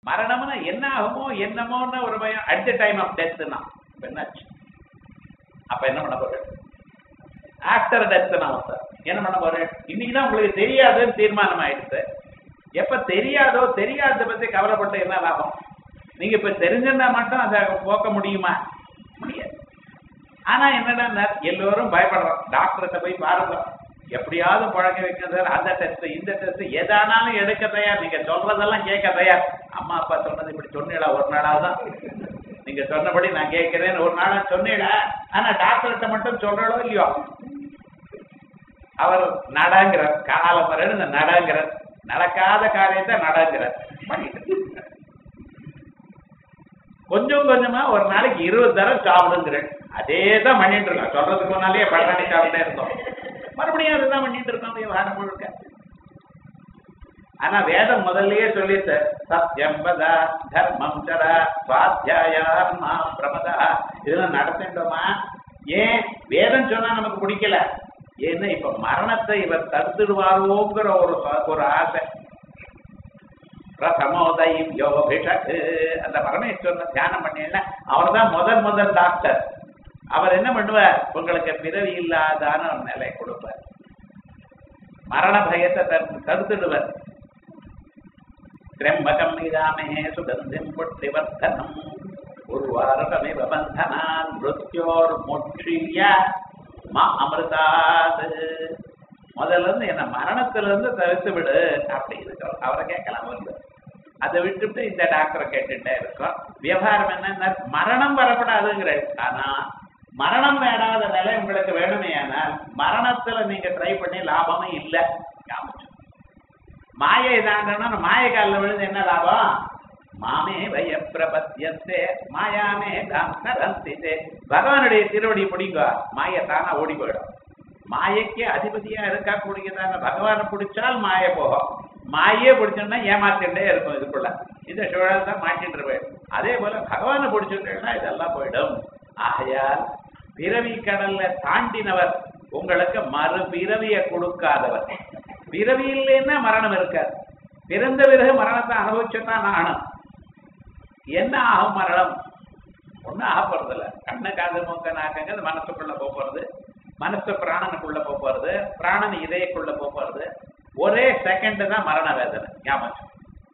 மரணம்னா என்ன ஆகுமோ என்னமோன்னு ஒரு பயம் அட் த டைம் ஆஃப் டெத்னா என்னாச்சு அப்ப என்ன பண்ண போறேன் ஆஃப்டர் டெத் நான் சார் என்ன பண்ண போறேன் இன்னைக்கு தான் உங்களுக்கு தெரியாதுன்னு தீர்மானம் ஆயிடுச்சு எப்ப தெரியாதோ தெரியாததை பத்தி கவலைப்பட்டு என்ன லாபம் நீங்க இப்ப தெரிஞ்சிருந்தா மட்டும் அதை போக்க முடியுமா முடியாது ஆனா என்னடா எல்லோரும் பயப்படுறோம் டாக்டர்கிட்ட போய் பாருங்க எப்படியாவது பழக்க வைக்கணும் சார் அந்த டெஸ்ட் இந்த டெஸ்ட் எதானாலும் எடுக்க தயார் நீங்க சொல்றதெல்லாம் கேட்க தயார் அம்மா அப்பா சொன்னது இப்படி சொன்னீடா ஒரு நாளாதான் நீங்க சொன்னபடி நான் கேட்கிறேன்னு ஒரு நாளா சொன்னீடா ஆனா டாக்டர்கிட்ட மட்டும் சொல்றோ இல்லையோ அவர் நடங்கிறார் காலமரன் இந்த நடங்கிறார் நடக்காத காரியத்தை நடங்கிறார் பண்ணிட்டு கொஞ்சம் கொஞ்சமா ஒரு நாளைக்கு இருபது தரம் சாப்பிடுங்கிறேன் அதே தான் பண்ணிட்டு இருக்கோம் சொல்றதுக்கு முன்னாலே பழனி சாப்பிட்டே இருந்தோம் மறுபடியும் அதுதான் பண்ணிட்டு இருக்கோம் விவகாரம் முழுக்க ஆனா வேதம் முதல்லயே சொல்லிட்டு சத்யம் பத தர்மம் சர சுவாத்தியாயா பிரமதா இதெல்லாம் நடத்திட்டோமா ஏன் வேதம் சொன்னா நமக்கு பிடிக்கல ஏன்னா இப்ப மரணத்தை இவர் தடுத்துடுவாரோங்கிற ஒரு ஒரு ஆசை பிரதமோதயம் யோபிஷக்கு அந்த பரமேஸ்வரனை தியானம் பண்ணல அவர் தான் முதல் முதல் டாக்டர் அவர் என்ன பண்ணுவார் உங்களுக்கு பிறவி இல்லாதான ஒரு நிலை கொடுப்பார் மரண பயத்தை தடுத்துடுவார் திரம்பகம் இதாமே சுகந்திம் புட்டிவர்த்தனம் உருவாரகமிவ பந்தனான் மிருத்யோர் முற்றிய மா அமிர்தாது முதல்ல இருந்து என்ன மரணத்துல இருந்து தவிர்த்து விடு அப்படி இருக்கிறோம் அவரை கேட்கலாம் வந்து அதை விட்டுட்டு இந்த டாக்டரை கேட்டுட்டே இருக்கோம் விவகாரம் என்னன்னா மரணம் வரக்கூடாதுங்கிற ஆனா மரணம் வேணாத நிலை உங்களுக்கு வேணுமே ஆனால் மரணத்துல நீங்க ட்ரை பண்ணி லாபமே இல்லை மாயை தாண்டனா மாய காலில் விழுந்து என்ன லாபம் மாமே வய பிரபத்தியத்தே மாயாமே தாந்தே பகவானுடைய திருவடி பிடிங்க மாய தானா ஓடி போயிடும் மாயைக்கு அதிபதியா இருக்கக்கூடியதான பகவானை பிடிச்சால் மாய போகும் மாயே பிடிச்சோம்னா ஏமாத்திட்டே இருக்கும் இதுக்குள்ள இந்த சூழல் தான் மாட்டிட்டு போயிடும் அதே போல பகவானை பிடிச்சிட்டேன்னா இதெல்லாம் போயிடும் ஆகையால் பிறவி கடல்ல தாண்டினவர் உங்களுக்கு மறு பிறவியை கொடுக்காதவர் பிறவி இல்லைன்னா மரணம் இருக்காது பிறந்த பிறகு மரணத்தை அனுபவிச்சுதான் ஆகணும் என்ன ஆகும் மரணம் ஒன்றும் ஆக போறதில்ல கண்ணு காது மூக்க நாக்கங்கிறது மனசுக்குள்ள போக போறது மனசு பிராணனுக்குள்ள போக போறது பிராணன் இதயக்குள்ள போக போறது ஒரே செகண்ட் தான் மரண வேதனை ஞாபகம்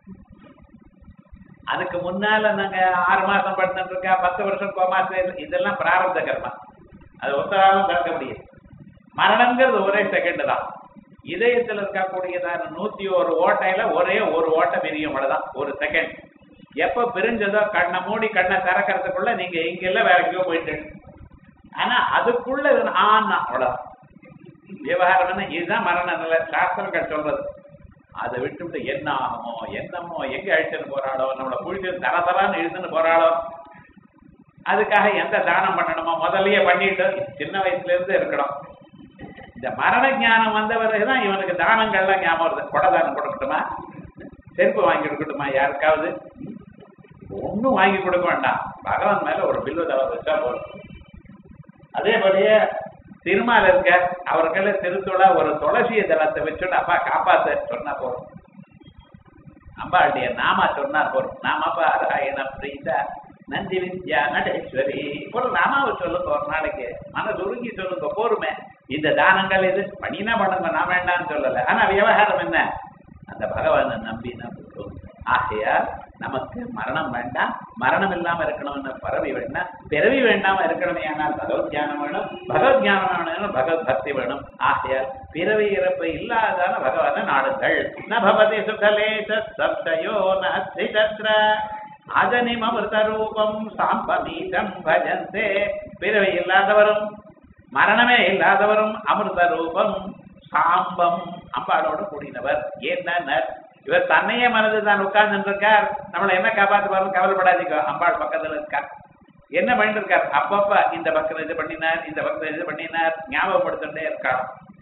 அதுக்கு முன்னால நாங்க ஆறு மாசம் படுத்துட்டு இருக்கா பத்து வருஷம் கோமா இதெல்லாம் பிராரப்த கர்மா அது ஒத்தராலும் தடுக்க முடியாது மரணங்கிறது ஒரே செகண்ட் தான் இதயத்தில் இருக்கக்கூடியதான நூத்தி ஒரு ஓட்டையில ஒரே ஒரு ஓட்டை பிரியும் அவ்வளவுதான் ஒரு செகண்ட் எப்ப பிரிஞ்சதோ கண்ணை மூடி கண்ணை திறக்கிறதுக்குள்ள நீங்க இங்க எல்லாம் வேற எங்கேயோ போயிட்டு ஆனா அதுக்குள்ள ஆனா அவ்வளவுதான் விவகாரம் என்ன இதுதான் மரண நிலை சாஸ்திரங்கள் சொல்றது அதை விட்டுவிட்டு என்ன ஆகுமோ என்னமோ எங்க அழிச்சுன்னு போறாளோ நம்மளை குழிச்சு தரதரான்னு இழுத்துன்னு போறாளோ அதுக்காக எந்த தானம் பண்ணணுமோ முதல்லயே பண்ணிட்டு சின்ன வயசுல இருந்து இருக்கணும் இந்த மரண ஞானம் வந்த பிறகுதான் இவனுக்கு தானங்கள்லாம் ஞாபகம் வருது கொடை தானம் கொடுக்கட்டுமா செருப்பு வாங்கி கொடுக்கட்டுமா யாருக்காவது ஒன்றும் வாங்கி கொடுக்க வேண்டாம் பகவான் மேல ஒரு பில்லு தலை வச்சா போதும் அதே போலயே திருமால் இருக்க அவர்கள திருத்துள ஒரு துளசிய தளத்தை வச்சுட்டு அப்பா காப்பாத்த சொன்னா போதும் அம்பாளுடைய நாமா சொன்னா போதும் நாம பாராயண பிரீத நந்தி வித்யா நடேஸ்வரி ஒரு நாமாவை சொல்லுங்க ஒரு நாளைக்கு மனது உருங்கி சொல்லுங்க போருமே இந்த தானங்கள் இது பண்ணினா பண்ணுங்க நான் வேண்டாம்னு சொல்லல ஆனா விவகாரம் என்ன அந்த பகவானை நம்பி நம்புகிறோம் ஆகையால் நமக்கு மரணம் வேண்டாம் மரணம் இல்லாம இருக்கணும்னு பரவி வேண்டாம் பிறவி வேண்டாம இருக்கணுமே ஆனால் பகவத் ஞானம் வேணும் பகவத் ஞானம் வேணும் பகவத் பக்தி வேணும் ஆகையால் பிறவி இறப்பு இல்லாதான பகவான நாடுங்கள் ந பவதி சுகலேச சப்தயோ நி தத்ர அதனிம் அமிர்த ரூபம் சாம்பமீதம் பஜந்தே பிறவி இல்லாதவரும் மரணமே இல்லாதவரும் அமிர்த ரூபம் சாம்பம் அம்பாளோடு கூடினவர் என்ன இவர் தன்னையே மனது தான் உட்கார்ந்து இருக்கார் நம்மளை என்ன காப்பாத்து பாருங்க கவலைப்படாதீங்க அம்பாள் பக்கத்துல இருக்கார் என்ன பண்ணிட்டு இருக்கார் அப்பப்ப இந்த பக்கம் இது பண்ணினார் இந்த பக்கம் இது பண்ணினார் ஞாபகப்படுத்திட்டே இருக்கார்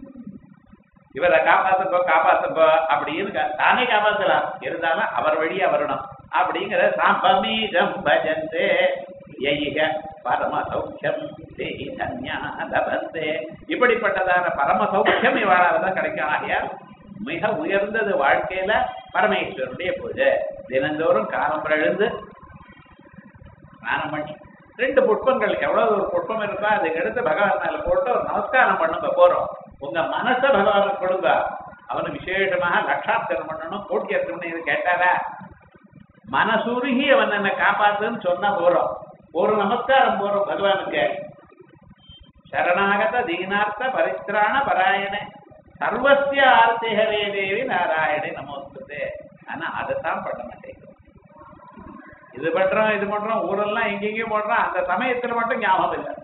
இவரை காப்பாத்துக்கோ காப்பாத்துக்கோ அப்படின்னு தானே காப்பாத்தலாம் இருந்தாலும் அவர் வழியா வரணும் அப்படிங்கிற சாம்பமீதம் பஜந்தே யைக பரம சௌக்கியம் தேஹி தன்யா லபந்தே இப்படிப்பட்டதான பரம சௌக்கியம் இவாளால தான் கிடைக்கும் ஆகையால் மிக உயர்ந்தது வாழ்க்கையில பரமேஸ்வரனுடைய பூஜை தினந்தோறும் காலம்பரம் எழுந்து ஸ்நானம் பண்ணி ரெண்டு புஷ்பங்கள் எவ்வளவு ஒரு புஷ்பம் இருக்கோ அதை எடுத்து பகவான் மேல போட்டு ஒரு நமஸ்காரம் பண்ணுங்க போறோம் உங்க மனசை பகவானுக்கு கொடுங்க அவனு விசேஷமாக லட்சார்த்தனம் பண்ணணும் கோட்டியர்த்தனம் இது கேட்டாரா மனசுருகி அவன் என்ன காப்பாத்துன்னு சொன்னா போறோம் ஒரு நமஸ்காரம் போறோம் பகவானுக்கு சரணாகத தீனார்த்த பரித்ராண பராயணே சர்வசிய ஆர்த்தி ஹரே தேவி நாராயணே நமோஸ்துதே ஆனா அதைத்தான் பண்ண மாட்டேங்கிறோம் இது பண்றோம் இது பண்றோம் ஊரெல்லாம் எங்கெங்கேயும் போடுறோம் அந்த சமயத்துல மட்டும் ஞாபகம் இல்லை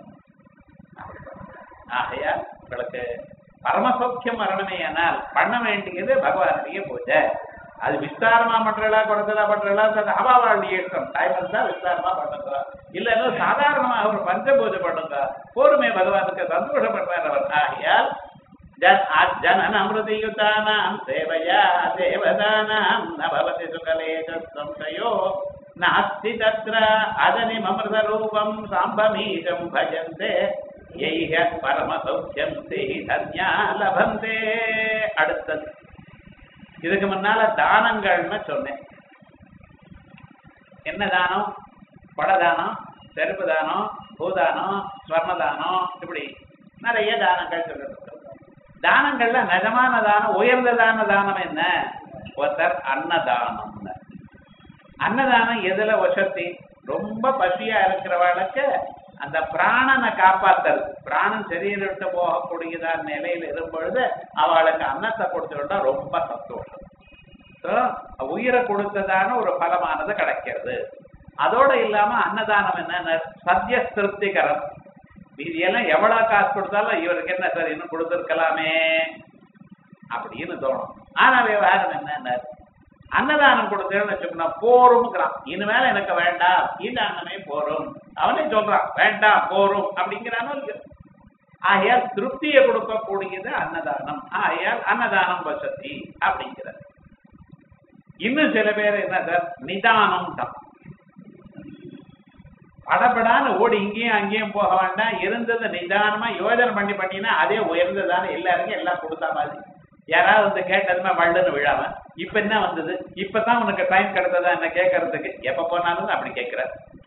ஆகையா உங்களுக்கு பரமசௌக்கியம் வரணுமே ஆனால் பண்ண வேண்டியது பகவானுடைய பூஜை அது விஸ்தாரமா பண்றா குறைச்சலா பண்றா அது அவாவாளுடைய இஷ்டம் டைம் இருந்தா விஸ்தாரமா பண்ணுங்க இல்லைன்னா சாதாரணமா ஒரு பஞ்ச பூஜை பண்ணுங்க போருமே பகவானுக்கு சந்தோஷப்படுறார் அவர் ஆகையால் ஜன் ஜனன அமிர்தயுதானாம் சேவையா தேவதானாம் நபவதி சுகலேஜ சம்சயோ நாஸ்தி தத்ர அதனிம் அமிர்த ரூபம் சாம்பமீஜம் பஜந்தே எய்க பரம சௌக்கியம் தே தன்யா லபந்தே அடுத்தது இதுக்கு முன்னால தானங்கள்னு சொன்னேன் என்ன தானம் படதானம் செருப்பு தானம் பூதானம் ஸ்வர்ணதானம் இப்படி நிறைய தானங்கள் சொல்லிட்டு தானங்கள்ல நிஜமான தானம் உயர்ந்ததான தானம் என்ன ஒருத்தர் அன்னதானம் அன்னதானம் எதுல வசதி ரொம்ப பசியா இருக்கிறவளுக்கு அந்த பிராணனை காப்பாத்துறது பிராணன் சரீரம் விட்டு போகக்கூடியதான நிலையில இருக்கும் பொழுது அவளுக்கு அன்னத்தை கொடுத்துட்டா ரொம்ப சந்தோஷம் So, உயிரை கொடுத்ததான ஒரு பலமானது கிடைக்கிறது அதோட இல்லாம அன்னதானம் என்ன சத்திய திருப்திகரம் இது எல்லாம் எவ்வளவு காசு கொடுத்தாலும் இவருக்கு என்ன சார் இன்னும் கொடுத்துருக்கலாமே அப்படின்னு தோணும் ஆனா விவகாரம் என்ன அன்னதானம் கொடுத்தேன்னு வச்சோம்னா போரும்ங்கிறான் இனிமேல எனக்கு வேண்டாம் இந்த அன்னமே போரும் அவனே சொல்றான் வேண்டாம் போரும் அப்படிங்கிறானோ இல்லையோ ஆகையால் திருப்தியை கொடுக்கக்கூடியது அன்னதானம் ஆகையால் அன்னதானம் வசதி அப்படிங்கிறது இன்னும் சில பேர் என்ன சார் நிதானம் தான் படப்படான்னு ஓடி இங்கேயும் அங்கேயும் போக வேண்டாம் இருந்தது நிதானமா யோஜனை பண்ணி பண்ணினா அதே உயர்ந்ததான எல்லாருக்கும் எல்லாம் கொடுத்தா மாதிரி யாராவது வந்து கேட்டதுமே வள்ளுன்னு விழாம இப்ப என்ன வந்தது இப்பதான் உனக்கு டைம் கிடைத்ததா என்ன கேட்கறதுக்கு எப்ப போனாலும் அப்படி கேட்கிற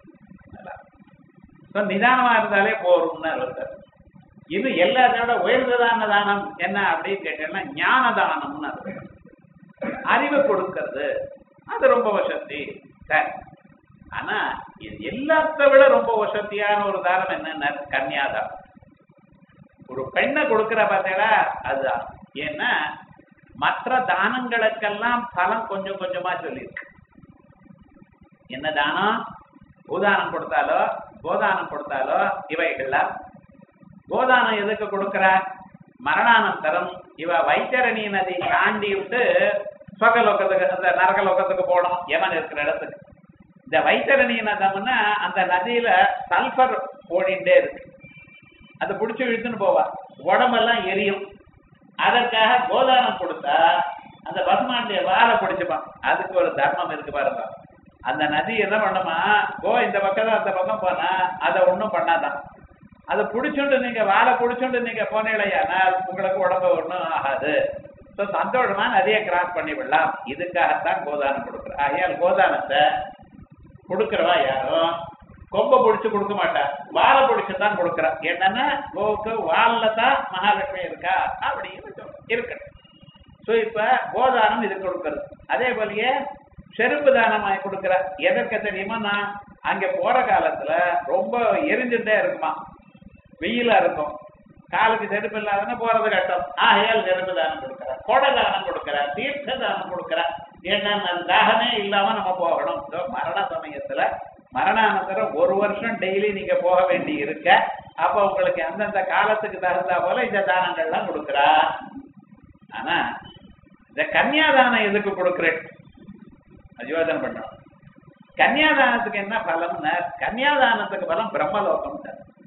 நிதானமா இருந்தாலே போரும்னார் ஒருத்தர் இது எல்லாத்தோட உயர்ந்ததான தானம் என்ன அப்படின்னு கேட்டீங்கன்னா ஞான தானம்னு அர்த்தம் அறிவை கொடுக்கறது அது ரொம்ப வசதி சரி ஆனா இது எல்லாத்த விட ரொம்ப வசதியான ஒரு தானம் என்னன்னா கன்னியாதானம் ஒரு பெண்ணை கொடுக்கிற பார்த்தீங்களா அதுதான் ஏன்னா மற்ற தானங்களுக்கெல்லாம் பலம் கொஞ்சம் கொஞ்சமா சொல்லியிருக்கு என்ன தானம் பூதானம் கொடுத்தாலோ கோதானம் கொடுத்தாலோ இவைகள்லாம் கோதானம் எதுக்கு கொடுக்கிற மரணானந்தரம் இவ வைத்தரணி நதி தாண்டி விட்டு சொகலோகத்துக்கு அந்த நரகலோகத்துக்கு போகணும் யமன் இருக்கிற இடத்துக்கு இந்த வைத்தரணி நதம்னா அந்த நதியில சல்பர் ஓடிண்டே இருக்கு அதை பிடிச்சி இழுத்துன்னு போவா உடம்பெல்லாம் எரியும் அதற்காக கோதானம் கொடுத்தா அந்த பசுமாண்டிய வாழை பிடிச்சுப்பான் அதுக்கு ஒரு தர்மம் இருக்கு பாருங்க அந்த நதி என்ன பண்ணுமா கோ இந்த பக்கம் தான் அந்த பக்கம் போனா அதை ஒன்றும் பண்ணாதான் அதை பிடிச்சுண்டு நீங்க வாழை பிடிச்சுண்டு நீங்க போனீங்களேயானால் உங்களுக்கு உடம்பு ஒன்றும் ஆகாது ஸோ சந்தோஷமா நதியை கிராஸ் பண்ணி விடலாம் இதுக்காகத்தான் கோதானம் கொடுக்குற ஆகையால் கோதானத்தை கொடுக்குறவா யாரும் கொம்ப பிடிச்சு கொடுக்க மாட்டா வாழை பிடிச்சு தான் கொடுக்குறா என்னன்னா கோவுக்கு வால்ல தான் மகாலட்சுமி இருக்கா அப்படின்னு இருக்கட்டும் ஸோ இப்ப கோதானம் இது கொடுக்கறது அதே போலயே செருப்பு தானமாய் கொடுக்குற எதற்கு தெரியுமா நான் அங்க போற காலத்துல ரொம்ப எரிஞ்சுட்டே இருக்குமா வெயிலா இருக்கும் காலுக்கு செருப்பு இல்லாதன்னு போறது கட்டம் ஆகையால் செருப்பு தானம் கொடுக்குற கொடை தானம் கொடுக்குற தீர்த்த தானம் கொடுக்குற ஏன்னா தாகமே இல்லாம நம்ம போகணும் இதோ மரண சமயத்துல மரணானந்தரம் ஒரு வருஷம் டெய்லி நீங்க போக வேண்டி இருக்க அப்ப உங்களுக்கு அந்தந்த காலத்துக்கு தகுந்தா போல இந்த தானங்கள்லாம் கொடுக்குறா ஆனா இந்த கன்னியாதானம் எதுக்கு கொடுக்குறேன் யோஜனை பண்ணணும் கன்னியாதானத்துக்கு என்ன பலம்னா கன்னியாதானத்துக்கு பலம் பிரம்மலோகம்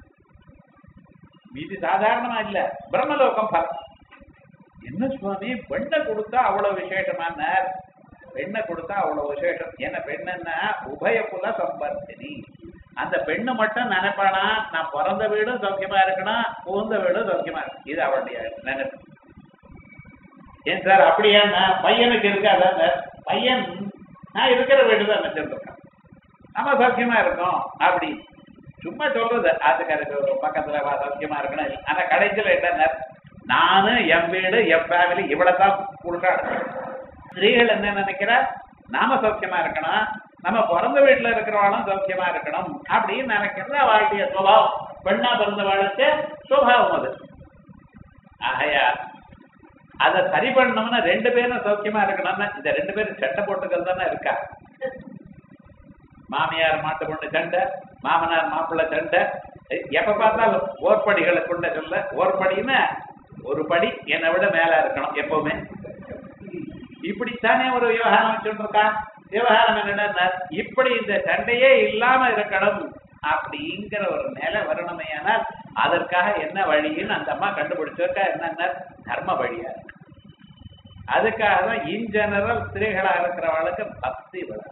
இது சாதாரணமா இல்ல பிரம்மலோகம் பலம் என்ன சுவாமி பெண்ணை கொடுத்தா அவ்வளவு விசேஷமான பெண்ணை கொடுத்தா அவ்வளவு விசேஷம் ஏன்னா பெண்ணுன்னா உபய குல சம்பர்த்தினி அந்த பெண்ணு மட்டும் நினைப்பானா நான் பிறந்த வீடும் சௌக்கியமா இருக்கணும் புகுந்த வீடும் சௌக்கியமா இருக்கு இது அவளுடைய நினைப்பு ஏன் சார் அப்படியா நான் பையனுக்கு இருக்காதா சார் பையன் நான் இருக்கிற வீடு தான் வச்சிருக்கேன் நம்ம சௌக்கியமா இருக்கோம் அப்படி சும்மா சொல்றது ஆத்துக்காருக்கு பக்கத்துல வா சௌக்கியமா இருக்கணும் இல்ல. ஆனா கடைசியில என்ன நானு என் வீடு என் ஃபேமிலி இவ்வளவுதான் கொடுக்காடு ஸ்திரீகள் என்ன நினைக்கிறா நாம சௌக்கியமா இருக்கணும் நம்ம பிறந்த வீட்டுல இருக்கிறவாளும் சௌக்கியமா இருக்கணும் அப்படின்னு நினைக்கிறது அவளுடைய சுபாவம் பெண்ணா பிறந்தவாளுக்கு சுபாவம் அது ஆகையா அதை சரி பண்ணணும்னா ரெண்டு பேரும் சௌக்கியமா இருக்கணும்னா இந்த ரெண்டு பேரும் சட்டை போட்டுக்கள் தானே இருக்கா மாமியார் மாட்டு பொண்ணு சண்டை மாமனார் மாப்பிள்ளை சண்டை எப்ப பார்த்தாலும் ஓர்படிகளை கொண்ட சொல்ல ஓர்படின்னா ஒரு படி என்னை விட மேல இருக்கணும் எப்பவுமே இப்படித்தானே ஒரு விவகாரம் வச்சுட்டு இருக்கான் விவகாரம் என்னன்னா இப்படி இந்த சண்டையே இல்லாம இருக்கணும் அப்படிங்கிற ஒரு நிலை வரணுமேயானால் அதற்காக என்ன வழின்னு அந்த அம்மா கண்டுபிடிச்சிருக்கா என்னன்னா தர்ம வழியா இருக்கு அதுக்காக தான் இன் ஜெனரல் ஸ்திரீகளா இருக்கிறவளுக்கு பக்தி வரும்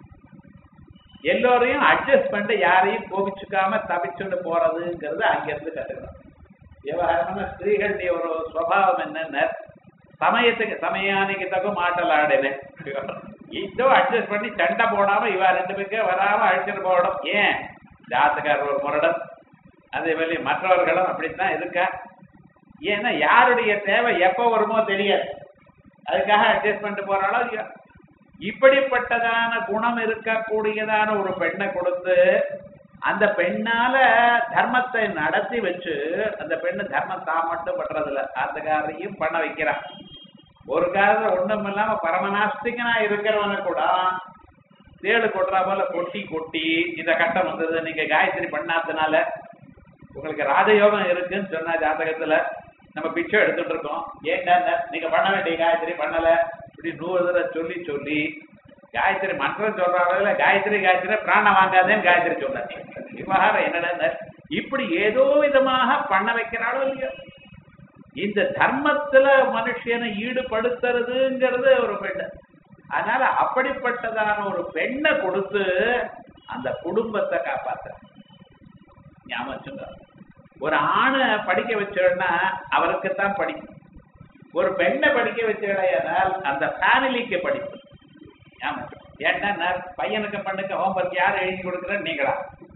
எல்லோரையும் அட்ஜஸ்ட் பண்ணிட்டு யாரையும் கோபிச்சுக்காம தவிச்சுட்டு போறதுங்கிறது அங்கிருந்து கத்துக்கணும் விவகாரமான ஸ்திரீகளுடைய ஒரு சுவாவம் என்னன்னு சமயத்துக்கு சமயானிக்கு தகும் மாட்டல் ஆடுனேன் இதோ அட்ஜஸ்ட் பண்ணி சண்டை போடாம இவ ரெண்டு பேருக்கே வராம அழிச்சிட்டு போகணும் ஏன் ஜாத்தக்காரர் ஒரு முரடன் அதே மாதிரி மற்றவர்களும் அப்படித்தான் இருக்கா ஏன்னா யாருடைய தேவை எப்போ வருமோ தெரியாது அதுக்காக அட்ஜஸ்ட் பண்ணிட்டு போறாளோ இல்லையோ இப்படிப்பட்டதான குணம் இருக்கக்கூடியதான ஒரு பெண்ணை கொடுத்து அந்த பெண்ணால தர்மத்தை நடத்தி வச்சு அந்த பெண்ணு தர்மம் தான் மட்டும் பண்றதில்ல ஆத்துக்காரையும் பண்ண வைக்கிறான் ஒரு காலத்துல ஒண்ணும் இல்லாம பரமநாஸ்திகனா இருக்கிறவனை கூட தேடு கொட்டுறா போல கொட்டி கொட்டி இந்த கட்டம் வந்தது நீங்க காயத்ரி பண்ணாதனால உங்களுக்கு ராஜயோகம் இருக்குன்னு சொன்னா ஜாதகத்துல நம்ம பிச்சை எடுத்துட்டு இருக்கோம் ஏன்டா நீங்க பண்ண வேண்டிய காயத்ரி பண்ணல இப்படி நூறு தடவை சொல்லி சொல்லி காயத்ரி மந்திரம் சொல்றாங்க காயத்ரி காயத்ரி பிராணம் வாங்காதேன்னு காயத்ரி சொன்னாங்க விவகாரம் என்னடா இப்படி ஏதோ விதமாக பண்ண வைக்கிறாளோ இல்லையோ இந்த தர்மத்துல மனுஷனை ஈடுபடுத்துறதுங்கிறது ஒரு பெண்ணு அதனால அப்படிப்பட்டதான ஒரு பெண்ணை கொடுத்து அந்த குடும்பத்தை காப்பாத்த ஞாபகம் வச்சுங்க ஒரு ஆணை படிக்க வச்சோன்னா அவருக்குத்தான் படிக்கும் ஒரு பெண்ணை படிக்க வச்சேனால் அந்த ஃபேமிலிக்கு படிப்பு ஞாபகம் ஏன்னா பையனுக்கு பெண்ணுக்கு ஹோம்ஒர்க் யார் எழுதி கொடுக்குறேன்னு நீங்களா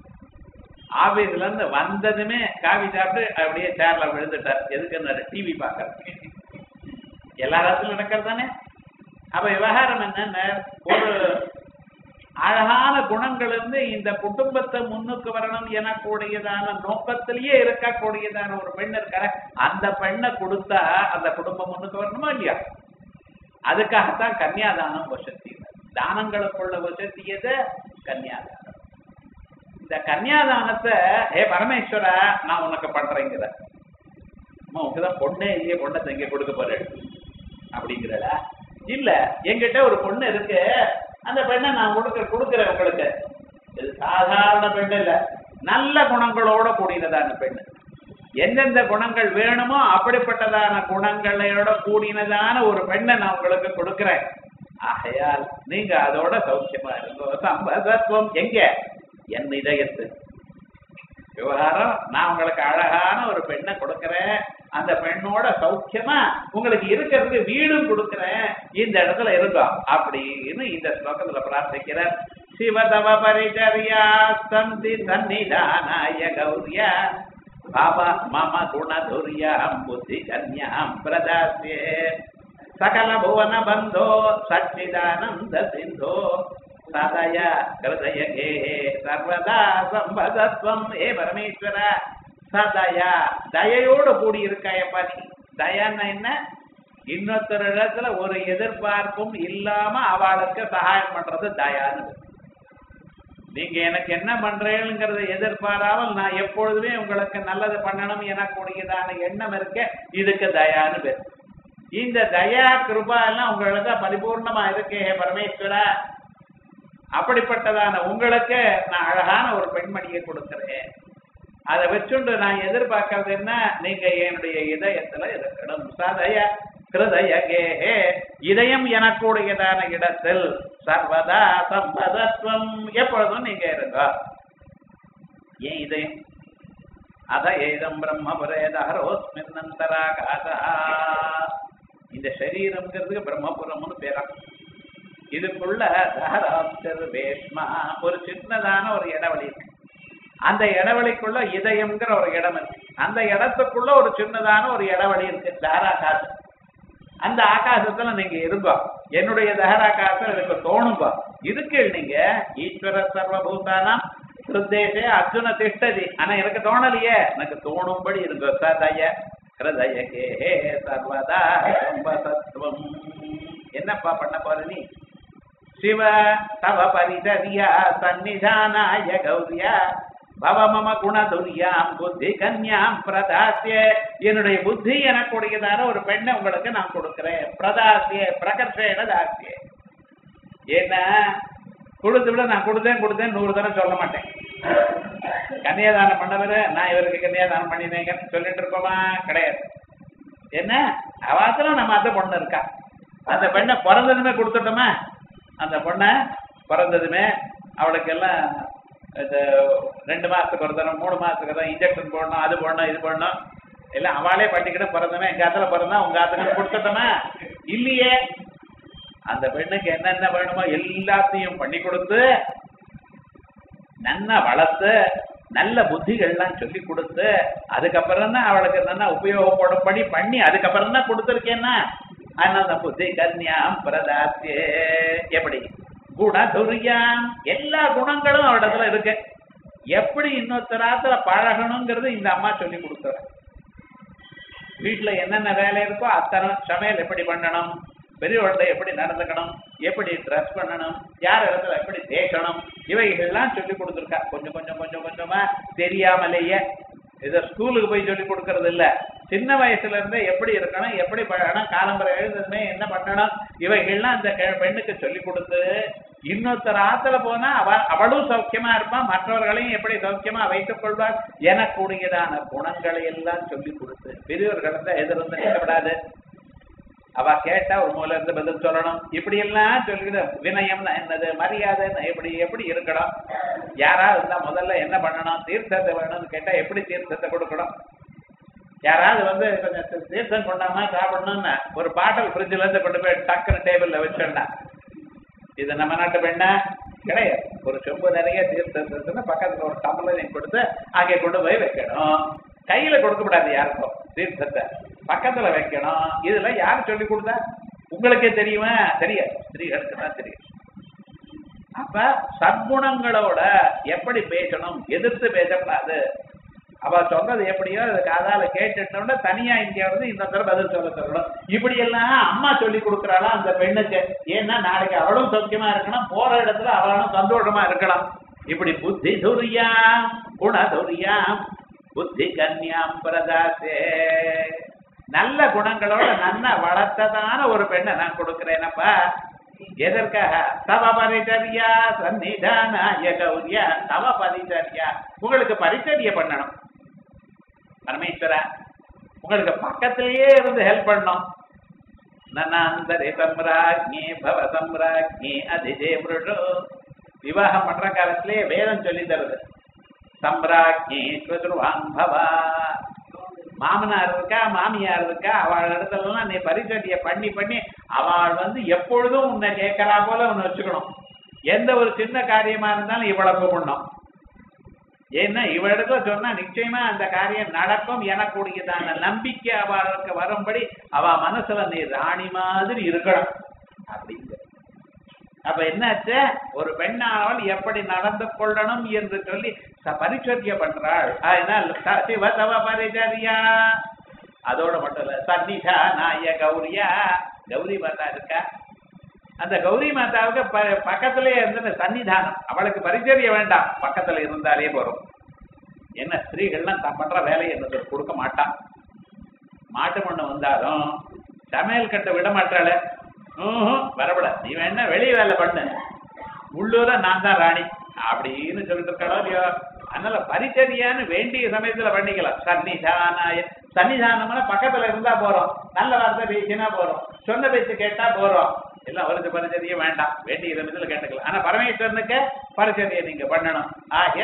ஆபீஸ்ல இருந்து வந்ததுமே காவி சாப்பிட்டு அப்படியே சேர்ல விழுந்துட்டார் எதுக்கு டிவி பார்க்கறதுக்கு எல்லா இடத்துலயும் நடக்கிறது தானே அப்ப விவகாரம் என்னன்னா ஒரு அழகான குணங்கள் இருந்து இந்த குடும்பத்தை முன்னுக்கு வரணும் எனக்கூடியதான நோக்கத்திலேயே இருக்கக்கூடியதான ஒரு பெண் இருக்கிற அந்த பெண்ணை கொடுத்தா அந்த குடும்பம் முன்னுக்கு வரணுமா இல்லையா அதுக்காகத்தான் கன்னியாதானம் வசதி தானங்களுக்குள்ள வசதியது கன்னியாதானம் இந்த கன்னியாதானத்தை ஹே பரமேஸ்வரா நான் உனக்கு பண்றேங்கிற அம்மா உங்கதான் பொண்ணே இல்லையே பொண்ணை தங்க கொடுக்க போறேன் அப்படிங்கிறடா இல்ல என்கிட்ட ஒரு பொண்ணு இருக்கு அந்த பெண்ணை நான் கொடுக்க கொடுக்குறேன் உங்களுக்கு இது சாதாரண பெண் இல்ல நல்ல குணங்களோட கூடினதான பெண்ணு எந்தெந்த குணங்கள் வேணுமோ அப்படிப்பட்டதான குணங்களோட கூடினதான ஒரு பெண்ணை நான் உங்களுக்கு கொடுக்கிறேன் ஆகையால் நீங்க அதோட சௌக்கியமா இருந்தோ சம்பதத்துவம் எங்க என் இதயத்து விவகாரம் நான் உங்களுக்கு அழகான ஒரு பெண்ணை கொடுக்கிறேன் அந்த பெண்ணோட சௌக்கியமா உங்களுக்கு இருக்கிறதுக்கு வீடும் கொடுக்கிறேன் இந்த இடத்துல இருக்கும் அப்படின்னு இந்த ஸ்லோகத்துல பிரார்த்திக்கிறார் சிவதவ பரிச்சரியா சந்தி சன்னிதானாய கௌரியா பாபா மம குணதுரியாம் புத்தி கன்யாம் பிரதாசியே சகல புவன பந்தோ சச்சிதானந்த சிந்தோ சதய ஹிருதய கே சர்வதா சம்பதத்வம் ஏ பரமேஸ்வர சதயா தயையோடு கூடி இருக்காயப்பா நீ தயான்னா என்ன இன்னொருத்தர் இடத்துல ஒரு எதிர்பார்ப்பும் இல்லாம அவளுக்கு சகாயம் பண்றது தயான்னு நீங்க எனக்கு என்ன பண்றேங்கிறத எதிர்பாராமல் நான் எப்பொழுதுமே உங்களுக்கு நல்லது பண்ணணும் எனக்கூடியதான எண்ணம் இருக்க இதுக்கு தயான்னு பேர் இந்த தயா கிருபா எல்லாம் உங்களுக்கு பரிபூர்ணமா இருக்கே பரமேஸ்வரா அப்படிப்பட்டதான உங்களுக்கு நான் அழகான ஒரு பெண்மணியை கொடுக்கிறேன் அதை வச்சுண்டு நான் எதிர்பார்க்கறது என்ன நீங்க என்னுடைய இதயத்துல இருக்கணும் சதய ஹிருதய கேஹே இதயம் எனக்கூடியதான இடத்தில் சர்வதா சம்பதத்துவம் எப்பொழுதும் நீங்க இருங்க ஏன் இதயம் அத ஏதம் பிரம்மபுரேதரோஸ்மின்னந்தராகாசா இந்த சரீரம்ங்கிறதுக்கு பிரம்மபுரம்னு பேரா இதுக்குள்ள தஹராப்தர் வேஷ்மா ஒரு சின்னதான ஒரு இடைவெளி இருக்கு அந்த இடைவெளிக்குள்ள இதயம்ங்கிற ஒரு இடம் இருக்கு அந்த இடத்துக்குள்ள ஒரு சின்னதான ஒரு இடைவெளி இருக்கு தாராகாசம் அந்த ஆகாசத்துல நீங்க இருங்கோ என்னுடைய தஹராகாசம் எனக்கு தோணும்பா இருக்கு நீங்க ஈஸ்வர சர்வபூதானாம் ஹிருதேசே அர்ஜுன திஷ்டதி ஆனா எனக்கு தோணலையே எனக்கு தோணும்படி இருங்கோ சதய ஹிருதயகே சர்வதா சம்பசத்வம் என்னப்பா பண்ண போற நீ சிவ தவ பரிதரியா சந்நிதானாய கௌரியா பவ மம குணதுரியாம் புத்தி கன்யாம் பிரதாசிய என்னுடைய புத்தி எனக்குடையதான ஒரு பெண்ணை உங்களுக்கு நான் கொடுக்கிறேன் பிரதாசிய பிரகர்ஷேன தாசிய ஏன்னா கொடுத்து விட நான் கொடுத்தேன் கொடுத்தேன் நூறு தடவை சொல்ல மாட்டேன் கன்னியாதானம் பண்ணவர் நான் இவருக்கு கன்னியாதானம் பண்ணினேங்கன்னு சொல்லிட்டு இருக்கோமா கிடையாது என்ன அவாத்துல நம்ம அந்த பொண்ணு இருக்கா அந்த பெண்ணை பிறந்ததுமே கொடுத்துட்டோமா அந்த பொண்ணை பிறந்ததுமே அவளுக்கு எல்லாம் இந்த ரெண்டு மாசத்துக்கு ஒரு தரம் மூணு மாசத்துக்கு தான் இன்ஜெக்ஷன் போடணும் அது போடணும் இது போடணும் எல்லாம் அவளே பண்ணிக்கிட்டு பிறந்தவன் எங்க ஆத்துல பிறந்தா உங்க ஆத்துக்கு கொடுத்துட்டோமா இல்லையே அந்த பெண்ணுக்கு என்னென்ன வேணுமோ எல்லாத்தையும் பண்ணி கொடுத்து நன்னா வளர்த்து நல்ல புத்திகள்லாம் சொல்லி கொடுத்து அதுக்கப்புறம் தான் அவளுக்கு நல்லா உபயோகப்படும்படி பண்ணி அதுக்கப்புறம் தான் கொடுத்துருக்கேன்னா அனந்த புத்தி கன்யாம் பிரதாசியே எப்படி குணதுரியாம் எல்லா குணங்களும் அவளிடத்துல இருக்கு எப்படி இன்னொருத்தராத்துல பழகணுங்கிறது இந்த அம்மா சொல்லி கொடுக்குற வீட்டுல என்னென்ன வேலை இருக்கோ அத்தனை சமையல் எப்படி பண்ணணும் பெரியவர்கள்ட்ட எப்படி நடந்துக்கணும் எப்படி ட்ரெஸ் பண்ணணும் யார் இடத்துல எப்படி பேசணும் இவைகள்லாம் சொல்லி கொடுத்துருக்கா கொஞ்சம் கொஞ்சம் கொஞ்சம் கொஞ்சமா தெரியாமலேயே இதை ஸ்கூலுக்கு போய் சொல்லி கொடுக்கறது இல்ல சின்ன வயசுல இருந்தே எப்படி இருக்கணும் எப்படி பழகணும் காலம்பரை எழுதுமே என்ன பண்ணணும் இவைகள்லாம் அந்த கெ- பெண்ணுக்கு சொல்லி கொடுத்து இன்னொருத்தர் ஆத்துல போனா அவ அவளும் சௌக்கியமா இருப்பான் மற்றவர்களையும் எப்படி சௌக்கியமா வைத்துக் கொள்வார் எனக்கூடியதான குணங்களை எல்லாம் சொல்லி கொடுத்து பெரியவர்கள் இருந்தா எதிர்ந்து நிற்கப்படாது அவ கேட்டா ஒரு மூல இருந்து பதில் சொல்லணும் இப்படி எல்லாம் சொல்லிக்கிட்டு வினயம்னா என்னது மரியாதைன்னா எப்படி எப்படி இருக்கணும் யாராவது இருந்தா முதல்ல என்ன பண்ணணும் தீர்த்தத்தை வேணும்னு கேட்டா எப்படி தீர்த்தத்தை கொடுக்கணும் யாராவது வந்து கொஞ்சம் தீ- தீர்த்தம் கொண்டாம சாப்பிடணும்னா ஒரு பாட்டில் ஃப்ரிட்ஜ்ல இருந்து கொண்டு போய் டக்குன்னு டேபிள்ல வச்சோம்னா இது நம்ம நாட்டு பெண்ணா கிடையாது ஒரு சொம்பு நிறைய தீர்த்தத்துன்னு பக்கத்துல ஒரு டம்ளரையும் கொடுத்து அங்கே கொண்டு போய் வைக்கணும் கையில கொடுக்கக்கூடாது யாருக்கும் தீர்த்தத்தை பக்கத்துல வைக்கணும் இதுல யார் சொல்லி கொடுத்தா உங்களுக்கே தெரியுமா தெரியாது ஸ்திரீகளுக்கு தான் தெரியும் அப்ப சத்குணங்களோட எப்படி பேசணும் எதிர்த்து பேசக்கூடாது அவ சொல்றது எப்படியோ அது காதால கேட்டுட்டோம்னா தனியா இங்க வந்து இந்த தடவை பதில் சொல்ல சொல்லணும் இப்படி எல்லாம் அம்மா சொல்லி கொடுக்குறாளா அந்த பெண்ணுக்கு ஏன்னா நாளைக்கு அவளும் சௌக்கியமா இருக்கணும் போற இடத்துல அவளும் சந்தோஷமா இருக்கணும் இப்படி புத்தி துரியாம் குணதுரியாம் புத்தி கன்யாம் பிரதாசே நல்ல குணங்களோட நல்ல வளர்த்ததான ஒரு பெண்ணை நான் கொடுக்கிறேனப்பா எதற்காக தவ பரிச்சரியா சன்னிதானாய கௌரியா தவ பரிச்சரியா உங்களுக்கு பரிச்சரிய பண்ணணும் பரமேஸ்வரா உங்களுக்கு பக்கத்திலேயே இருந்து ஹெல்ப் பண்ணணும் நன்னாந்தரே சம்ராஜ்ஞி பவ சம்ராஜ்ஞி அதிஜே புருஷோ விவாகம் பண்ற காலத்திலேயே வேதம் சொல்லி தருது சம்ராஜ்ஞி ஸ்வசுருவான் பவா மாமனார் இருக்கா மாமியார் இருக்கா அவள் இடத்துலலாம் நீ பரிசட்டிய பண்ணி பண்ணி அவள் வந்து எப்பொழுதும் உன்னை கேட்கறா போல உன்னை வச்சுக்கணும் எந்த ஒரு சின்ன காரியமா இருந்தாலும் இவ்வளவு பண்ணணும் ஏன்னா இவளிடத்துல சொன்னா நிச்சயமா அந்த காரியம் நடக்கும் எனக்கூடியதான நம்பிக்கை அவளுக்கு வரும்படி அவ மனசுல நீ ராணி மாதிரி இருக்கணும் அப்படிங்கிற அப்ப என்னாச்சு ஒரு பெண்ணானவள் எப்படி நடந்து கொள்ளணும் என்று சொல்லி ச- பரிச்சரிய பண்றாள் அதனால் ச- சிவ தவ பரிச்சரியா அதோட மட்டும் இல்ல சன்னிதா நாய கௌரியா கௌரி மாதா இருக்கா அந்த கௌரி மாதாவுக்கு ப- பக்கத்திலே இருந்த சன்னிதானம் அவளுக்கு பரிச்சரிய வேண்டாம் பக்கத்துல இருந்தாலே போறோம் என்ன ஸ்திரீகள்லாம் தான் பண்ற வேலையை எனக்கு கொடுக்க மாட்டான் மாட்டு மண்ணு வந்தாலும் சமையல் கட்ட விட மாட்டாள ம்ஹும், வரவிட நீ வேணா வெளிய வேலை பண்ணு உள்ளூர நான் தான் ராணி அப்படின்னு சொல்லிட்டு இருக்காளோ இல்லையோ அதனால பரிச்சரியான்னு வேண்டிய சமயத்துல பண்ணிக்கலாம் சன்னிதானாய சன்னிதானம்னா பக்கத்துல இருந்தா போறோம் நல்ல வார்த்தை பேசினா போறோம் சொன்ன பேச்சு கேட்டா போறோம் எல்லாம் வருது பரிச்சரியம் வேண்டாம் வேண்டிய சமயத்துல கேட்டுக்கலாம் ஆனா பரமேஸ்வரனுக்கு பரிச்சரியை நீங்க பண்ணணும் ஆகையால்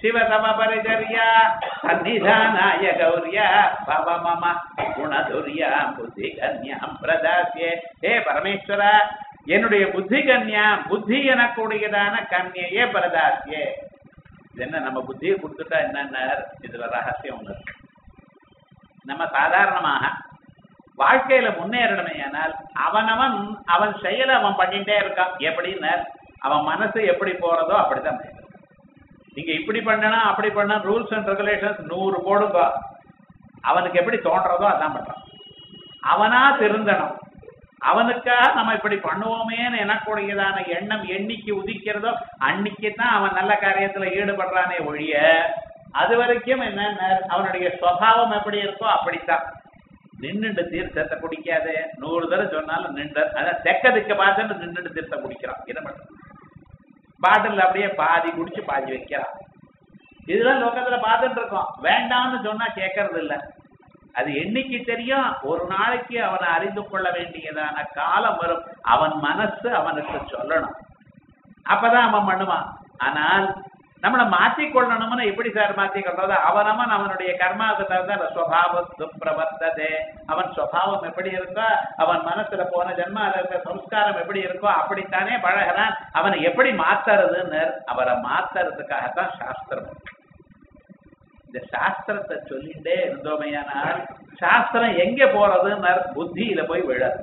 சிவதம பரிச்சரியா சன்னிதானாய கௌரியா பவ மம குணதுரியா புத்தி கன்யாம் பிரதாசியே ஹே பரமேஸ்வரா என்னுடைய புத்தி கன்யா புத்தி எனக்கூடியதான கன்யையே பிரதாசியே இது என்ன நம்ம புத்தியை கொடுத்துட்டா என்னென்ன இதுல ரகசியம் ஒண்ணு இருக்கு நம்ம சாதாரணமாக வாழ்க்கையில முன்னேறணுமே ஆனால் அவனவன் அவன் செயலை அவன் பண்ணிட்டே இருக்கான் எப்படின்னு அவன் மனசு எப்படி போறதோ அப்படிதான் செய்யணும். நீங்க இப்படி பண்ணணும் அப்படி பண்ண ரூல்ஸ் அண்ட் ரெகுலேஷன்ஸ் நூறு போடுங்க அவனுக்கு எப்படி தோன்றதோ அதான் பண்றான் அவனா திருந்தணும் அவனுக்காக நம்ம இப்படி பண்ணுவோமேன்னு எனக்குடையதான எண்ணம் என்னைக்கு உதிக்கிறதோ அன்னைக்கு தான் அவன் நல்ல காரியத்துல ஈடுபடுறானே ஒழிய அது வரைக்கும் என்ன அவனுடைய சுவாவம் எப்படி இருக்கோ அப்படித்தான் நின்னுட்டு தீர்த்தத்தை குடிக்காதே நூறு தடவை சொன்னாலும் நின்று அதான் தெக்க திக்க பார்த்துட்டு நின்னுட்டு தீர்த்தம் குடிக்கிறான் என்ன பண்றது பாட்டில் அப்படியே பாதி குடிச்சு பாதி வைக்கிறான் இதெல்லாம் லோகத்துல பார்த்துட்டு இருக்கோம் வேண்டாம்னு சொன்னா கேட்கறது இல்ல அது என்னைக்கு தெரியும் ஒரு நாளைக்கு அவனை அறிந்து கொள்ள வேண்டியதான காலம் வரும் அவன் மனசு அவனுக்கு சொல்லணும் அப்பதான் அவன் பண்ணுவான் ஆனால் நம்மளை மாற்றிக்கொள்ளணும்னு எப்படி சார் மாற்றிக்கொள்றது அவனவன் அவனுடைய கர்மாவுக்கு தகுந்த ஸ்வபாவம் துப்பிரவர்த்ததே அவன் ஸ்வபாவம் எப்படி இருக்கோ அவன் மனசுல போன ஜென்மால இருக்க சம்ஸ்காரம் எப்படி இருக்கோ அப்படித்தானே பழகிறான் அவனை எப்படி மாத்துறதுன்னு அவரை மாத்துறதுக்காகத்தான் சாஸ்திரம் இருக்கு. இந்த சாஸ்திரத்தை சொல்லிட்டே இருந்தோமையானால் சாஸ்திரம் எங்க போறதுன்னு புத்தியில போய் விழாது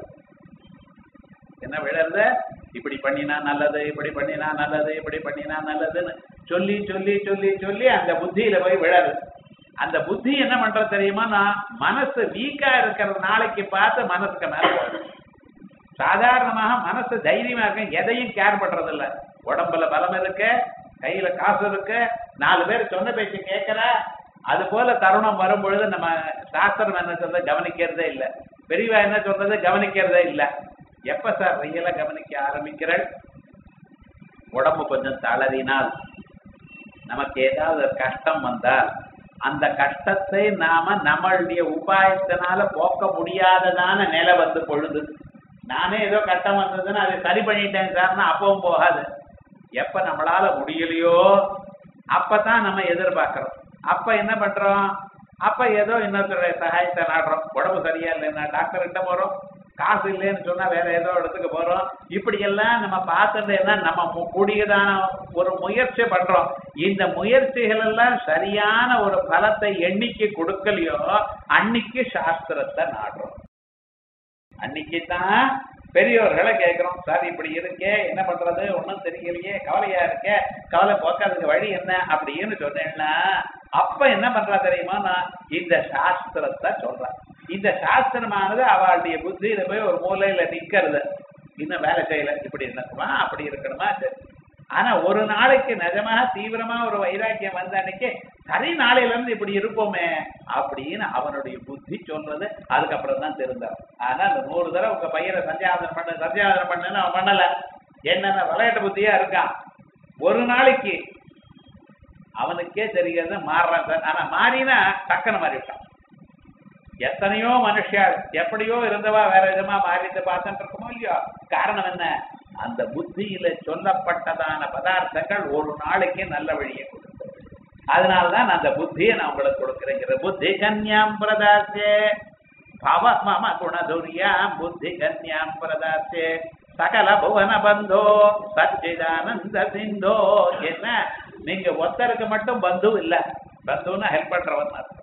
என்ன விழறது இப்படி பண்ணினா நல்லது இப்படி பண்ணினா நல்லது இப்படி பண்ணினா நல்லதுன்னு சொல்லி சொல்லி சொல்லி சொல்லி அந்த புத்தியில போய் விழாது அந்த புத்தி என்ன பண்றது தெரியுமா நான் மனசு வீக்கா இருக்கிற நாளைக்கு பார்த்து மனசுக்கு மேல போகும். சாதாரணமாக மனசு தைரியமா இருக்க எதையும் கேர் பண்றது இல்ல உடம்புல பலம் இருக்கு கையில காசு இருக்கு நாலு பேர் சொன்ன பேச்சு கேட்கற அது போல தருணம் வரும் பொழுது நம்ம சாஸ்திரம் என்ன சொல்றது கவனிக்கிறதே இல்ல பெரியவா என்ன சொல்றது கவனிக்கிறதே இல்ல எப்ப சார் ரியலா கவனிக்க ஆரம்பிக்கிறேன் உடம்பு கொஞ்சம் தளறினால் நமக்கு ஏதாவது ஒரு கஷ்டம் வந்தால் அந்த கஷ்டத்தை நாம நம்மளுடைய உபாயத்தினால போக்க முடியாததான நிலை வந்து பொழுது நானே ஏதோ கஷ்டம் வந்ததுன்னு அதை சரி பண்ணிட்டேன் சார்னா அப்பவும் போகாது எப்ப நம்மளால முடியலையோ அப்பதான் நம்ம எதிர்பார்க்கிறோம் அப்ப என்ன பண்றோம் அப்ப ஏதோ இன்னொருத்தருடைய சகாயத்தை நாடுறோம் உடம்பு சரியா இல்லைன்னா டாக்டர் கிட்ட போறோம் காசு இல்லைன்னு சொன்னா வேற ஏதோ இடத்துக்கு போறோம் இப்படி எல்லாம் நம்ம பார்த்துட்டேன்னா நம்ம மு- கூடியதான ஒரு முயற்சி பண்றோம் இந்த முயற்சிகள் எல்லாம் சரியான ஒரு பலத்தை எண்ணிக்கை கொடுக்கலையோ அன்னைக்கு சாஸ்திரத்தை நாடுறோம் அன்னைக்கு தான் பெரியவர்களை கேட்கிறோம் சார் இப்படி இருக்கே என்ன பண்றது ஒண்ணும் தெரியலையே கவலையா இருக்கே கவலை போக்காதுக்கு வழி என்ன அப்படின்னு சொன்னேன்னா அப்ப என்ன பண்றா தெரியுமா நான் இந்த சாஸ்திரத்தை சொல்றேன் இந்த சாஸ்திரமானது அவளுடைய புத்தியில போய் ஒரு மூலையில நிக்கிறது இன்னும் வேலை செய்யல இப்படி இருக்கணுமா அப்படி இருக்கணுமா சரி ஆனா ஒரு நாளைக்கு நிஜமா தீவிரமா ஒரு வைராக்கியம் வந்த அன்னைக்கு சரி நாளையில இருந்து இப்படி இருப்போமே அப்படின்னு அவனுடைய புத்தி சொல்றது அதுக்கப்புறம் தான் தெரிந்தார் ஆனா அந்த நூறு தடவை உங்க பையனை சந்தியாவதனம் பண்ணு சந்தியாவதனம் பண்ணுன்னு அவன் பண்ணல என்னென்ன விளையாட்டு புத்தியா இருக்கான் ஒரு நாளைக்கு அவனுக்கே தெரிகிறது மாறுறான் சார் ஆனா மாறினா டக்குன்னு மாறிவிட்டான் எத்தனையோ மனுஷியாள் எப்படியோ இருந்தவா வேற விதமா மாறிட்டு பார்த்துட்டு இருக்கோமோ இல்லையோ காரணம் என்ன அந்த புத்தியில சொல்லப்பட்டதான பதார்த்தங்கள் ஒரு நாளைக்கு நல்ல வழியை கொடுத்தது அதனாலதான் நான் அந்த புத்தியை நான் உங்களுக்கு கொடுக்கிறேங்கிற புத்தி கன்யாம் பிரதாசே பவ மம குணதுரியாம் புத்தி கன்யாம் பிரதாசே சகல புவன பந்தோ சச்சிதானந்த சிந்தோ என்ன நீங்க ஒருத்தருக்கு மட்டும் பந்து இல்ல பந்துன்னா ஹெல்ப் பண்றவன் அர்த்தம்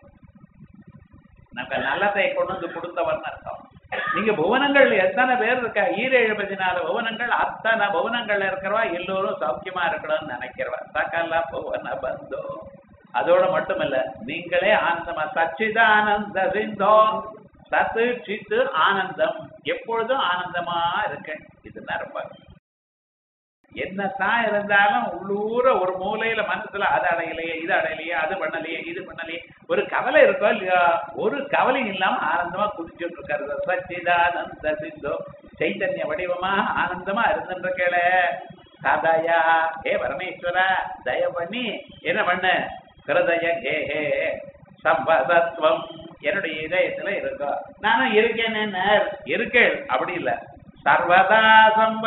நம்ம நல்லதை கொண்டு வந்து கொடுத்தவன் அர்த்தம் நீங்க புவனங்கள் எத்தனை பேர் இருக்கா ஈரேழு பதினாலு புவனங்கள் அத்தனை புவனங்கள்ல இருக்கிறவா எல்லோரும் சௌக்கியமா இருக்கணும்னு நினைக்கிறவா சகல புவன பந்தோ அதோட மட்டுமல்ல நீங்களே ஆனந்தமா சச்சிதானந்த சிந்தோ சத்து சித்து ஆனந்தம் எப்பொழுதும் ஆனந்தமா இருக்க இதுதான் ரொம்ப என்னத்தான் இருந்தாலும் உள்ளூர ஒரு மூலையில மனசுல அது அடையலையே இது அடையலையே அது பண்ணலையே இது பண்ணலையே ஒரு கவலை இருக்கோ இல்லையா ஒரு கவலையும் இல்லாம ஆனந்தமா குதிச்சுட்டு இருக்காரு சச்சிதானந்த சிந்தோ சைத்தன்ய வடிவமா ஆனந்தமா இருந்துருக்கேள சதயா ஹே பரமேஸ்வரா தய பண்ணி என்ன பண்ணு ஹிருதய கேஹே சம்பதத்துவம் என்னுடைய இதயத்துல இருக்கோ நானும் இருக்கேன்னு இருக்கேள் அப்படி இல்ல சர்வதா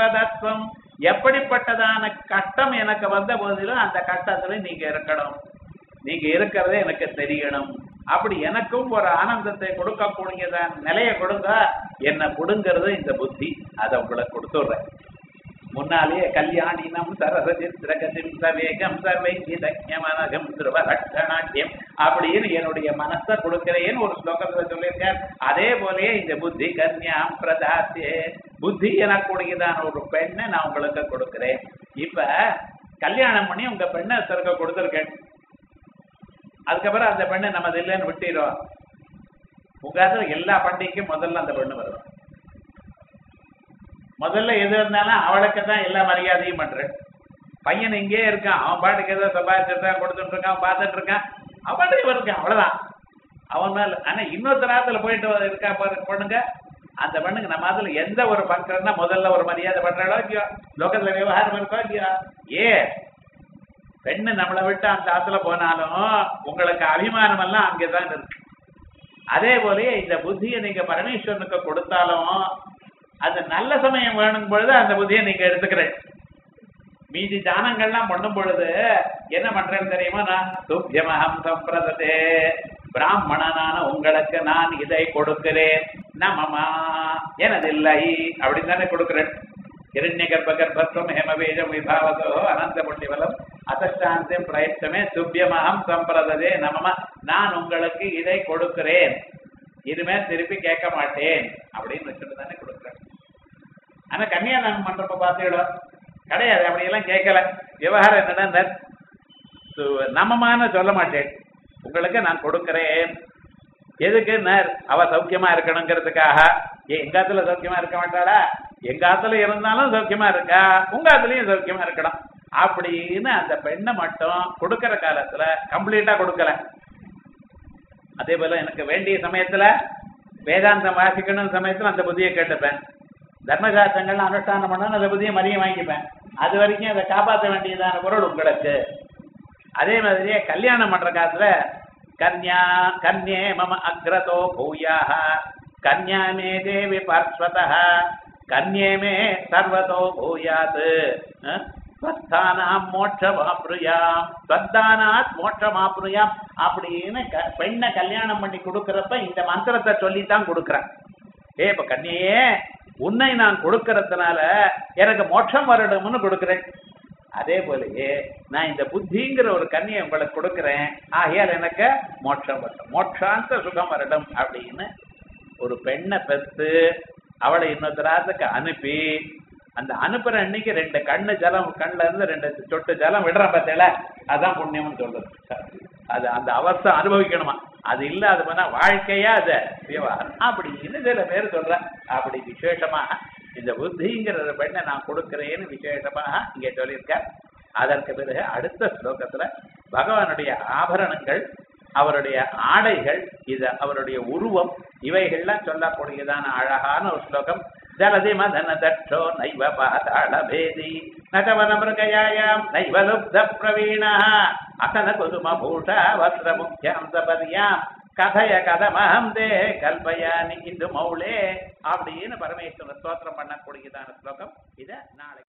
சம்பதத்துவம் எப்படிப்பட்டதான கஷ்டம் எனக்கு வந்த போதிலும் அந்த கஷ்டத்துல நீங்க இருக்கணும் நீங்க இருக்கிறதே எனக்கு தெரியணும் அப்படி எனக்கும் ஒரு ஆனந்தத்தை கொடுக்கக்கூடியதான் நிலையை கொடுங்க என்ன கொடுங்கிறது இந்த புத்தி அதை உங்களுக்கு கொடுத்துடுறேன் முன்னாலேயே கல்யாணினம் சரசசித்திரகசிம் சவேகம் சர்வைகிதம் திருவரட்சணாட்யம் அப்படின்னு என்னுடைய மனசை கொடுக்கிறேன்னு ஒரு ஸ்லோகத்துல சொல்லியிருக்கார் அதே போலயே இந்த புத்தி கன்யாம் பிரதாசியே புத்தி எனக்கூடியதான ஒரு பெண்ணை நான் உங்களுக்கு கொடுக்கிறேன் இப்ப கல்யாணம் பண்ணி உங்க பெண்ணை சிறக்க கொடுத்துருக்கேன் அதுக்கப்புறம் அந்த பெண்ணை நம்ம இல்லைன்னு விட்டிடும் உங்க அதுல எல்லா பண்டிகைக்கும் முதல்ல அந்த பெண்ணு வரும் முதல்ல எது இருந்தாலும் அவளுக்கு தான் எல்லா மரியாதையும் பண்றேன் பையன் இங்கே இருக்கான் அவன் பாட்டுக்கு ஏதோ சம்பாதிச்சிருக்கான் கொடுத்துட்டு இருக்கான் பார்த்துட்டு இருக்கான் அவன் பாட்டுக்கு இருக்கான் அவ்வளவுதான் அவன் மேல ஆனா இன்னொருத்தர் ஆத்துல போயிட்டு இருக்கா பாரு பொண்ணுங்க அந்த பெண்ணுக்கு நம்ம அதுல எந்த ஒரு ஃபங்க்ஷன்னா முதல்ல ஒரு மரியாதை பண்றாளோ இல்லையோ லோகத்துல விவகாரம் இருக்கோ இல்லையோ ஏ பெண்ணு நம்மளை விட்டு அந்த ஆத்துல போனாலும் உங்களுக்கு அபிமானம் எல்லாம் அங்கேதான் இருக்கு அதே போலயே இந்த புத்தியை நீங்க பரமேஸ்வரனுக்கு கொடுத்தாலும் அது நல்ல சமயம் வேணும் பொழுது அந்த புத்தியை நீங்க எடுத்துக்கிறேன் மீதி தானங்கள்லாம் பண்ணும் பொழுது என்ன பண்றேன்னு தெரியுமா நான் துப்பியமகம் சம்பிரததே பிராமணனான உங்களுக்கு நான் இதை கொடுக்கிறேன் நமமா எனதில்லை அப்படின்னு தானே கொடுக்கிறேன் இரண்ய கர்ப்ப கர்ப்பத்துவம் ஹேமபீஜம் விபாவதோ அனந்த புண்ணிவலம் அசஷ்டாந்தியம் பிரயத்தமே துப்பியமகம் சம்பிரததே நமம நான் உங்களுக்கு இதை கொடுக்கிறேன் இனிமே திருப்பி கேட்க மாட்டேன் அப்படின்னு வச்சுட்டு தானே கொடுக்குறேன் ஆனா கன்னியாதானம் பண்றப்ப பார்த்தீங்களோ கிடையாது அப்படியெல்லாம் கேட்கல விவகாரம் என்னடா நமமான சொல்ல மாட்டேன் உங்களுக்கு நான் கொடுக்கிறேன் எதுக்கு அவ சௌக்கியமா இருக்கணுங்கிறதுக்காக ஏ எங்க ஆத்துல சௌக்கியமா இருக்க மாட்டாளா எங்க ஆத்துல இருந்தாலும் சௌக்கியமா இருக்கா உங்க ஆத்துலயும் சௌக்கியமா இருக்கணும் அப்படின்னு அந்த பெண்ணை மட்டும் கொடுக்கிற காலத்துல கம்ப்ளீட்டா கொடுக்கல அதே போல எனக்கு வேண்டிய சமயத்துல வேதாந்தம் வாசிக்கணும் சமயத்துல அந்த புத்தியை கேட்டுப்பேன் தர்மசாஸ்திரங்கள்லாம் அனுஷ்டானம் பண்ணணும் அந்த புத்தியை மதியம் வாங்கிப்பேன் அது வரைக்கும் அதை காப்பாற்ற வேண்டியதான பொருள் உங்களுக்கு அதே மாதிரியே கல்யாணம் பண்ற காலத்துல கன்யா கன்யே மம அக்ரதோ பூயாக கன்யா மே தேவி பார்ஸ்வதா கன்யே மே சர்வதோ பூயாத் ஸ்வஸ்தானாம் மோட்சமாப்ருயாம் ஸ்வத்தானாத் மோட்சமாப்ருயாம் அப்படின்னு க- பெண்ணை கல்யாணம் பண்ணி கொடுக்கறப்ப இந்த மந்திரத்தை சொல்லித்தான் கொடுக்குறேன் ஏ இப்ப கன்னியே உன்னை நான் கொடுக்கறதுனால எனக்கு மோட்சம் வரணும்னு கொடுக்கிறேன் அதே போலயே நான் இந்த புத்திங்கிற ஒரு கன்னியை உங்களுக்கு கொடுக்கிறேன் ஆகையால் எனக்கு மோட்சம் வரணும் மோட்சாந்த சுகம் வரணும் அப்படின்னு ஒரு பெண்ணை பெற்று அவளை இன்னொருத்தராத்துக்கு அனுப்பி அந்த அனுப்புற அன்னைக்கு ரெண்டு கண்ணு ஜலம் கண்ணுல இருந்து ரெண்டு சொட்டு ஜலம் விடுறான் பார்த்தேல அதான் புண்ணியம்னு சொல்றது அது அந்த அவஸ்தை அனுபவிக்கணுமா அது இல்லாத போனா வாழ்க்கையா அது விவகாரம் அப்படின்னு சில பேர் சொல்ற அப்படி விசேஷமாக இந்த புத்திங்கிற ஒரு பெண்ணை நான் கொடுக்கிறேன்னு விசேஷமாக இங்க சொல்லியிருக்க அதற்கு பிறகு அடுத்த ஸ்லோகத்துல பகவானுடைய ஆபரணங்கள் அவருடைய ஆடைகள் இது அவருடைய உருவம் இவைகள்லாம் சொல்லக்கூடியதான அழகான ஒரு ஸ்லோகம் ஜலதி மதன தட்டோ நைவ பாதாள பேதி நகவன மிருகயாயாம் நைவ லுப்த பிரவீணா அசன குதும பூஷா வஸ்திர முக்கியம் சபரியாம் கதைய கதமஹம் தே கல்பயானி இந்து மௌளே அப்படின்னு பரமேஸ்வரன் ஸ்தோத்திரம் பண்ணக்கூடியதான ஸ்லோகம் இத நாளை